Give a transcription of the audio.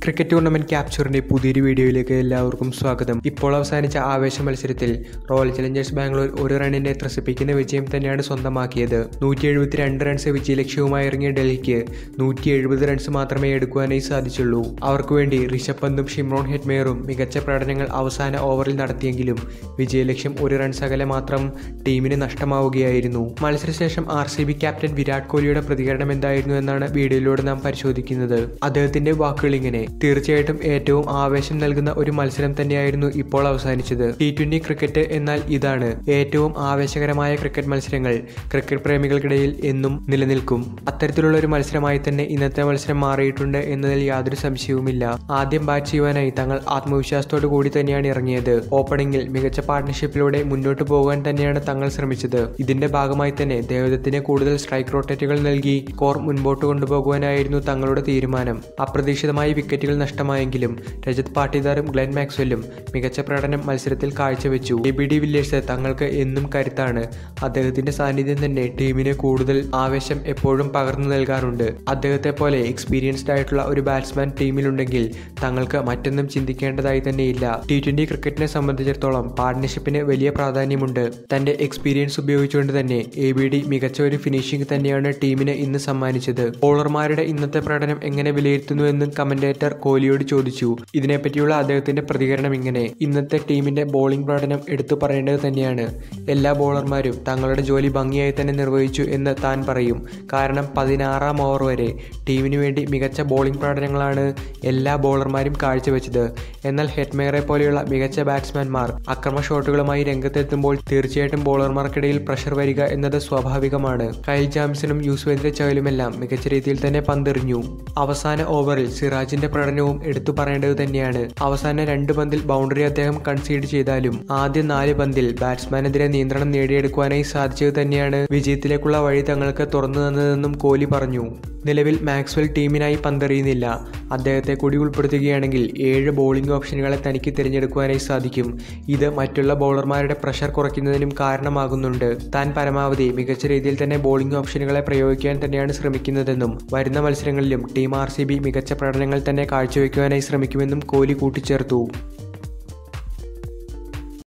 cricket tournament ക്യാപ്ചറിന്റെ പുതിയൊരു വീഡിയോയിലേക്ക് എല്ലാവർക്കും സ്വാഗതം ഇപ്പോൾ അവസാനിച്ച ആവേശ മത്സരത്തിൽ റോയൽ ചലഞ്ചേഴ്സ് ബാംഗ്ലൂർ ഒരു റണ്ണിന്റെ ത്രസിപ്പിക്കുന്ന വിജയം തന്നെയാണ് സ്വന്തമാക്കിയത് നൂറ്റി എഴുപത്തിരണ്ട് റൺസ് വിജയലക്ഷ്യവുമായി ഇറങ്ങിയ ഡൽഹിക്ക് നൂറ്റി എഴുപത് റൺസ് മാത്രമേ എടുക്കുവാനായി സാധിച്ചുള്ളൂ അവർക്ക് വേണ്ടി ഋഷഭ് പന്തും ഷിംറോൺ ഹെറ്റ്മേറും മികച്ച പ്രകടനങ്ങൾ അവസാന ഓവറിൽ നടത്തിയെങ്കിലും വിജയലക്ഷ്യം ഒരു റൺസ് അകലെ മാത്രം ടീമിന് നഷ്ടമാവുകയായിരുന്നു മത്സരശേഷം R C B captain Virat കോഹ്ലിയുടെ പ്രതികരണം എന്തായിരുന്നു എന്നാണ് വീഡിയോയിലൂടെ നാം പരിശോധിക്കുന്നത് അദ്ദേഹത്തിന്റെ വാക്കുകൾ ഇങ്ങനെ തീർച്ചയായിട്ടും ഏറ്റവും ആവേശം നൽകുന്ന ഒരു മത്സരം തന്നെയായിരുന്നു ഇപ്പോൾ അവസാനിച്ചത് ടി ട്വന്റി ക്രിക്കറ്റ് എന്നാൽ ഇതാണ് ഏറ്റവും ആവേശകരമായ ക്രിക്കറ്റ് മത്സരങ്ങൾ ക്രിക്കറ്റ് പ്രേമികൾക്കിടയിൽ എന്നും നിലനിൽക്കും അത്തരത്തിലുള്ള ഒരു മത്സരമായി തന്നെ ഇന്നത്തെ മത്സരം മാറിയിട്ടുണ്ട് എന്നതിൽ യാതൊരു സംശയവുമില്ല ആദ്യം ബാറ്റ് ചെയ്യുവാനായി തങ്ങൾ ആത്മവിശ്വാസത്തോടു കൂടി തന്നെയാണ് ഇറങ്ങിയത് ഓപ്പണിംഗിൽ മികച്ച പാർട്ട്ണർഷിപ്പിലൂടെ മുന്നോട്ട് പോകാൻ തന്നെയാണ് തങ്ങൾ ശ്രമിച്ചത് ഇതിന്റെ ഭാഗമായി തന്നെ ദേവദത്തിന് കൂടുതൽ സ്ട്രൈക്ക് റൊട്ടേറ്റുകൾ നൽകി സ്കോർ മുൻപോട്ട് കൊണ്ടുപോകുവാനായിരുന്നു തങ്ങളുടെ തീരുമാനം അപ്രതീക്ഷിതമായി വിക്കറ്റുകൾ നഷ്ടമായെങ്കിലും രജത് പാട്ടിദാറും ഗ്ലെൻ മാക്സ്വെല്ലും മികച്ച പ്രകടനം മത്സരത്തിൽ കാഴ്ചവെച്ചു എ ബി ഡി വില്ലേഴ്സ് തങ്ങൾക്ക് എന്നും കരുത്താണ് അദ്ദേഹത്തിന്റെ സാന്നിധ്യം തന്നെ ടീമിന് കൂടുതൽ ആവേശം എപ്പോഴും പകർന്നു നൽകാറുണ്ട് അദ്ദേഹത്തെ പോലെ എക്സ്പീരിയൻസ്ഡ് ആയിട്ടുള്ള ഒരു ബാറ്റ്സ്മാൻ ടീമിലുണ്ടെങ്കിൽ തങ്ങൾക്ക് മറ്റൊന്നും ചിന്തിക്കേണ്ടതായി തന്നെയില്ല ടി ട്വന്റി ക്രിക്കറ്റിനെ സംബന്ധിച്ചിടത്തോളം പാർട്ട്ണർഷിപ്പിന് വലിയ പ്രാധാന്യമുണ്ട് തന്റെ എക്സ്പീരിയൻസ് ഉപയോഗിച്ചുകൊണ്ട് തന്നെ എ ബി ഡി മികച്ച ഒരു ഫിനിഷിംഗ് തന്നെയാണ് ടീമിന് ഇന്ന് സമ്മാനിച്ചത് ബോളർമാരുടെ ഇന്നത്തെ പ്രകടനം എങ്ങനെ വിലയിരുത്തുന്നുവെന്നും കമന്റേറ്റർ കോഹ്ലിയോട് ചോദിച്ചു ഇതിനെപ്പറ്റിയുള്ള അദ്ദേഹത്തിന്റെ പ്രതികരണം ഇങ്ങനെ ഇന്നത്തെ ടീമിന്റെ ബോളിംഗ് പ്രകടനം എടുത്തു പറയേണ്ടത് തന്നെയാണ് എല്ലാ ബോളർമാരും തങ്ങളുടെ ജോലി ഭംഗിയായി തന്നെ നിർവഹിച്ചു എന്ന് താൻ പറയും കാരണം പതിനാറാം ഓവർ വരെ ടീമിന് വേണ്ടി മികച്ച ബോളിംഗ് പ്രകടനങ്ങളാണ് എല്ലാ ബോളർമാരും കാഴ്ചവെച്ചത് എന്നാൽ ഹെറ്റ്മേറെ പോലെയുള്ള മികച്ച ബാറ്റ്സ്മാൻമാർ അക്രമ ഷോട്ടുകളുമായി രംഗത്തെത്തുമ്പോൾ തീർച്ചയായിട്ടും ബോളർമാർക്കിടയിൽ പ്രഷർ വരിക എന്നത് സ്വാഭാവികമാണ് കൈൽ ജാംസണും യൂസ്വേന്ദ്ര ചഹലുമെല്ലാം മികച്ച രീതിയിൽ തന്നെ പന്തെറിഞ്ഞു അവസാന ഓവറിൽ സിറാജിന്റെ പ്രകടനവും എടുത്തു പറയേണ്ടത് തന്നെയാണ് അവസാന രണ്ട് പന്തിൽ ബൗണ്ടറി അദ്ദേഹം കൺസീഡ് ചെയ്താലും ആദ്യ നാല് പന്തിൽ ബാറ്റ്സ്മാനെതിരെ നിയന്ത്രണം നേടിയെടുക്കുവാനായി സാധിച്ചത് തന്നെയാണ് വിജയത്തിലേക്കുള്ള വഴി തങ്ങൾക്ക് തുറന്നു തന്നതെന്നും കോഹ്ലി പറഞ്ഞു നിലവിൽ മാക്സ്വെൽ ടീമിനായി പന്തെറിയുന്നില്ല അദ്ദേഹത്തെ കൂടി ഉൾപ്പെടുത്തുകയാണെങ്കിൽ ഏഴ് ബോളിംഗ് ഓപ്ഷനുകളെ തനിക്ക് തിരഞ്ഞെടുക്കുവാനായി സാധിക്കും ഇത് മറ്റുള്ള ബൗളർമാരുടെ പ്രഷർ കുറയ്ക്കുന്നതിനും കാരണമാകുന്നുണ്ട് താൻ പരമാവധി മികച്ച രീതിയിൽ തന്നെ ബോളിംഗ് ഓപ്ഷനുകളെ പ്രയോഗിക്കാൻ തന്നെയാണ് ശ്രമിക്കുന്നതെന്നും വരുന്ന മത്സരങ്ങളിലും ടീം ആർ മികച്ച പ്രകടനങ്ങൾ തന്നെ കാഴ്ചവെക്കുവാനായി ശ്രമിക്കുമെന്നും കോഹ്ലി കൂട്ടിച്ചേർത്തു